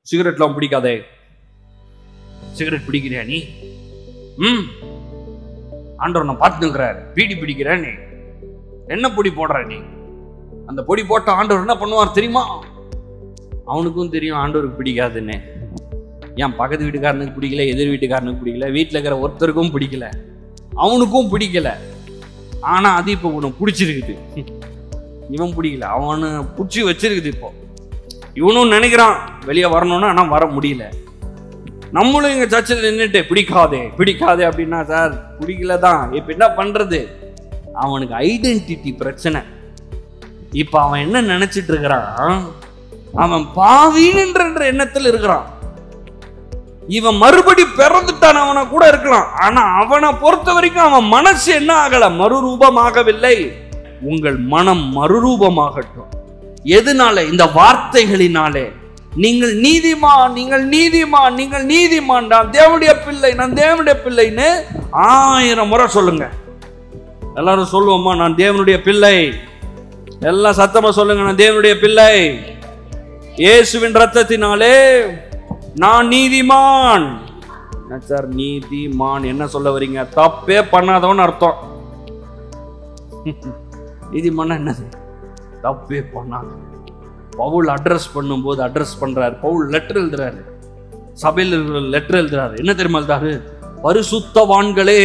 சிகரெட்லாம் பிடிக்காதே cigarette பிடிக்கிறியா நீ ம் ஆண்டவர் நான் பார்த்துக்கிறார் பீடி பிடிக்கிற நீ என்ன பொடி போடுற நீ அந்த பொடி போட்ட ஆண்டவர் என்ன பண்ணுவார் தெரியுமா அவனுக்கும் தெரியும் ஆண்டவருக்கு பிடிக்காதுன்னு ஏன் பக்கத்து வீட்டுக்காரனுக்கு பிடிக்கல எதிர் வீட்டுக்காரனுக்கு பிடிக்கல வீட்டில் இருக்கிற ஒருத்தருக்கும் பிடிக்கல அவனுக்கும் பிடிக்கல ஆனா அது இப்போ உனக்கு பிடிச்சிருக்குது இவன் பிடிக்கல அவனு பிடிச்சி வச்சிருக்குது இப்போ இவனும் நினைக்கிறான் வெளியே வரணும்னு ஆனால் வர முடியல நம்மளும் இங்க சர்ச்சில் நின்றுட்டு பிடிக்காதே பிடிக்காதே அப்படின்னா சார் பிடிக்கல தான் இப்போ என்ன பண்றது அவனுக்கு ஐடென்டிட்டி பிரச்சனை இப்போ அவன் என்ன நினைச்சிட்டு இருக்கிறான் அவன் பாவின்ற எண்ணத்தில் இருக்கிறான் இவன் மறுபடி பிறந்துட்டான் அவனை கூட இருக்கலாம் ஆனா அவனை பொறுத்த வரைக்கும் அவன் மனசு என்ன ஆகல மறுரூபமாகவில்லை உங்கள் மனம் மறுரூபமாகட்டும் எதனால இந்த வார்த்தைகளினாலே நீங்கள் நீதிமான் நீங்கள் நீதிமான் நீங்கள் நீதிமான் நான் தேவனுடைய பிள்ளை நான் தேவனுடைய பிள்ளைன்னு ஆயிரம் முறை சொல்லுங்க எல்லாரும் சொல்லுவோமா நான் தேவனுடைய பிள்ளை எல்லாம் சத்தமா சொல்லுங்க நான் தேவனுடைய பிள்ளை இயேசுவின் ரத்தத்தினாலே நான் நீதிமான் என்ன சார் நீதிமான் என்ன சொல்ல வரீங்க தப்பே பண்ணாதவன் அர்த்தம் நீதிமான் என்னது தப்பே பண்ணாத பவுல் அட்ரஸ் பண்ணும்போது அட்ரஸ் பண்றாரு பவுல் லெட்டர் எழுதுறாரு சபையில் லெட்டர் எழுதுறாரு என்ன தெரியுமா எழுதுறாரு பரிசுத்தவான்களே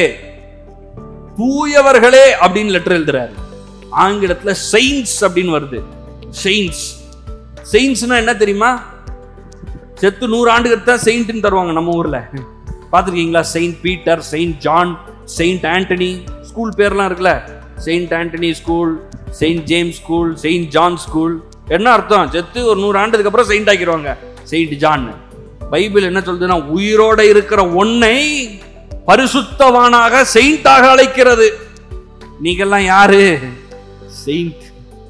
தூயவர்களே அப்படின்னு லெட்டர் எழுதுறாரு ஆங்கிலத்துல செயின்ஸ் அப்படின்னு வருது செயின்ஸ் செயின்ஸ்னா என்ன தெரியுமா செத்து நூறு ஆண்டுகளுக்கு தான் செயின்ட்னு தருவாங்க நம்ம ஊர்ல பார்த்துருக்கீங்களா saint Peter saint John saint Anthony school பேர்லாம் இருக்குல்ல saint Anthony school saint James school saint John school என்ன அர்த்தம் செத்து ஒரு நூறு ஆண்டுக்கு அப்புறம் செயின்ட் ஆக்கிடுவாங்க செயின்ட் ஜான் பைபிள் என்ன சொல்றதுன்னா உயிரோட இருக்கிற ஒன்னை பரிசுத்தவானாக செயின்ட்டாக அழைக்கிறது நீங்கெல்லாம் யாரு செயின்ட்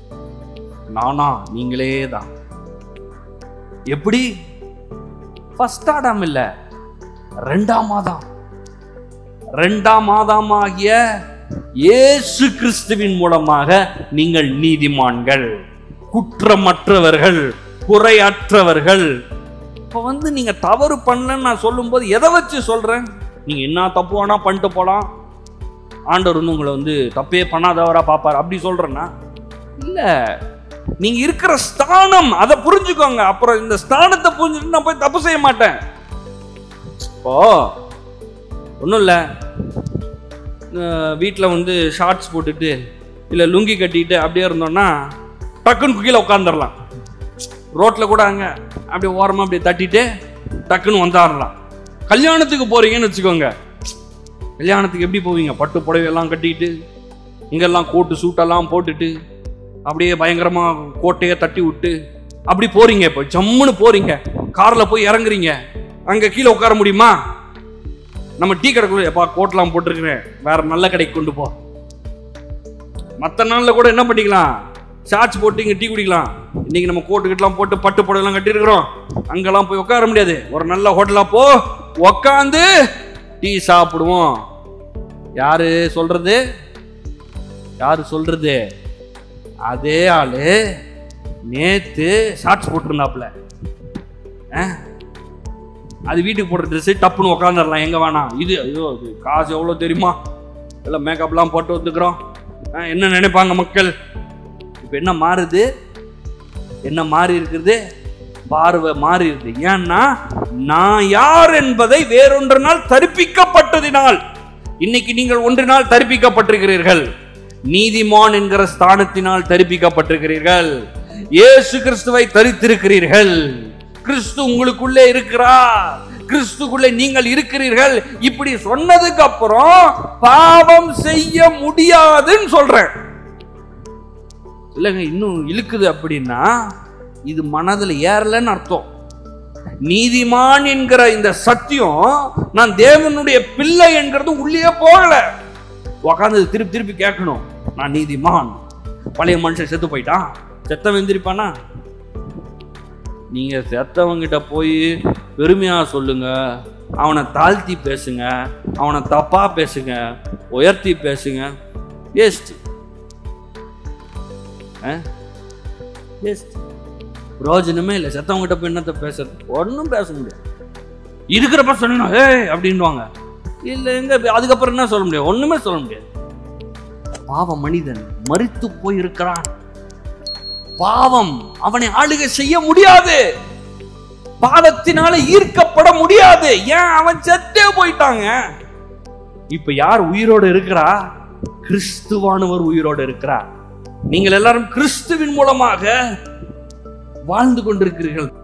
நானா நீங்களே தான் எப்படி ஃபர்ஸ்ட் ஆடாம் இல்ல ரெண்டாம் மாதம் ரெண்டாம் மாதமாகிய இயேசு கிறிஸ்துவின் மூலமாக நீங்கள் நீதிமான்கள் குற்றமற்றவர்கள் குறையற்றவர்கள் இப்போ வந்து நீங்க தவறு பண்ணலன்னு நான் சொல்லும்போது எதை வச்சு சொல்றேன் நீங்க என்ன தப்பு வேணா பண்ணிட்டு போலாம் ஆண்டவர் வந்து உங்களை வந்து தப்பே பண்ணாதவரா பார்ப்பார் அப்படி சொல்றேன்னா இல்ல நீங்க இருக்கிற ஸ்தானம் அதை புரிஞ்சுக்கோங்க அப்புறம் இந்த ஸ்தானத்தை புரிஞ்சுட்டு நான் போய் தப்பு செய்ய மாட்டேன் இப்போ ஒன்றும் இல்லை வீட்டில் வந்து ஷார்ட்ஸ் போட்டுட்டு இல்லை லுங்கி கட்டிட்டு அப்படியே இருந்தோம்னா டக்குன்னு கீழே உட்காந்துடலாம் ரோட்டில் கூட அங்கே அப்படியே ஓரமாக அப்படியே தட்டிட்டு டக்குன்னு வந்தாடலாம் கல்யாணத்துக்கு போறீங்கன்னு வச்சுக்கோங்க கல்யாணத்துக்கு எப்படி போவீங்க பட்டு புடவையெல்லாம் கட்டிட்டு இங்கெல்லாம் கோட்டு சூட்டெல்லாம் போட்டுட்டு அப்படியே பயங்கரமா கோட்டையை தட்டி விட்டு அப்படி போறீங்க இப்போ ஜம்முன்னு போறீங்க கார்ல போய் இறங்குறீங்க அங்க கீழே உட்கார முடியுமா நம்ம டீ கடைக்குள்ள எப்பா கோட்லாம் போட்டிருக்கிறேன் வேற நல்ல கடைக்கு கொண்டு போ மற்ற நாள்ல கூட என்ன பண்ணிக்கலாம் ஷார்ட்ஸ் போட்டு இங்க டீ குடிக்கலாம் இன்னைக்கு நம்ம கோட்டு கிட்டலாம் போட்டு பட்டு புடவைலாம் கட்டியிருக்கிறோம் அங்கெல்லாம் போய் உட்கார முடியாது ஒரு நல்ல ஹோட்டலா போ உக்காந்து டீ சாப்பிடுவோம் யாரு சொல்றது யாரு சொல்றது அதே ஆளு நேத்து ஷார்ட்ஸ் போட்டிருந்தாப்புல அஹ், அது வீட்டுக்கு போடுற ட்ரெஸ்ஸு டப்புன்னு உட்காந்துடலாம் எங்க வேணாம் இது ஐயோ இது காசு எவ்வளோ தெரியுமா எல்லாம் மேக்கப்லாம் போட்டு வந்துக்கிறோம் அஹ், என்ன நினைப்பாங்க மக்கள் இப்போ என்ன மாறுது என்ன மாறி இருக்குது பார்வை மாறி இருக்குது ஏன்னா நான் யார் என்பதை வேறொன்றினால் தரிப்பிக்கப்பட்டதினால் இன்னைக்கு நீங்கள் ஒன்றினால் தரிப்பிக்கப்பட்டிருக்கிறீர்கள் நீதிமான் என்கிற ஸ்தானத்தினால் தரிப்பிக்கப்பட்டிருக்கிறீர்கள் இயேசு கிறிஸ்துவை தரித்திருக்கிறீர்கள் கிறிஸ்து உங்களுக்குள்ளே இருக்கிறார் கிறிஸ்துக்குள்ளே நீங்கள் இருக்கிறீர்கள் இப்படி சொன்னதுக்கு அப்புறம் பாவம் செய்ய முடியாதுன்னு சொல்றேன் இல்லைங்க இன்னும் இழுக்குது அப்படின்னா இது மனதில் ஏறலன்னு அர்த்தம் நீதிமான் என்கிற இந்த சத்தியம் நான் தேவனுடைய பிள்ளை என்கிறது உள்ளே போகல உக்காந்து திருப்பி திருப்பி கேட்கணும் நான் நீதிமான் பழைய மனுஷன் செத்து போயிட்டான் செத்தவன் எந்திரிப்பானா நீங்க செத்தவங்கிட்ட போய் பெருமையா சொல்லுங்க அவனை தாழ்த்தி பேசுங்க அவனை தப்பா பேசுங்க உயர்த்தி பேசுங்க வேஸ்ட் வேஸ்ட் பிரயோஜனமே இல்லை செத்தவங்ககிட்ட போய் என்னத்த பேசுறது ஒன்றும் பேச முடியாது இருக்கிறப்ப சொல்லணும் ஏய் அப்படின்வாங்க இல்லை எங்க அதுக்கப்புறம் என்ன சொல்ல முடியும் ஒண்ணுமே சொல்ல முடியாது பாவ மனிதன் மரித்து போய் இருக்கிறான் பாவம் அவனை ஆளுகை செய்ய முடியாது பாவத்தினால ஈர்க்கப்பட முடியாது ஏன் அவன் செத்தே போயிட்டாங்க இப்ப யார் உயிரோடு இருக்கிறா கிறிஸ்துவானவர் உயிரோடு இருக்கிறார் நீங்கள் எல்லாரும் கிறிஸ்துவின் மூலமாக வாழ்ந்து கொண்டிருக்கிறீர்கள்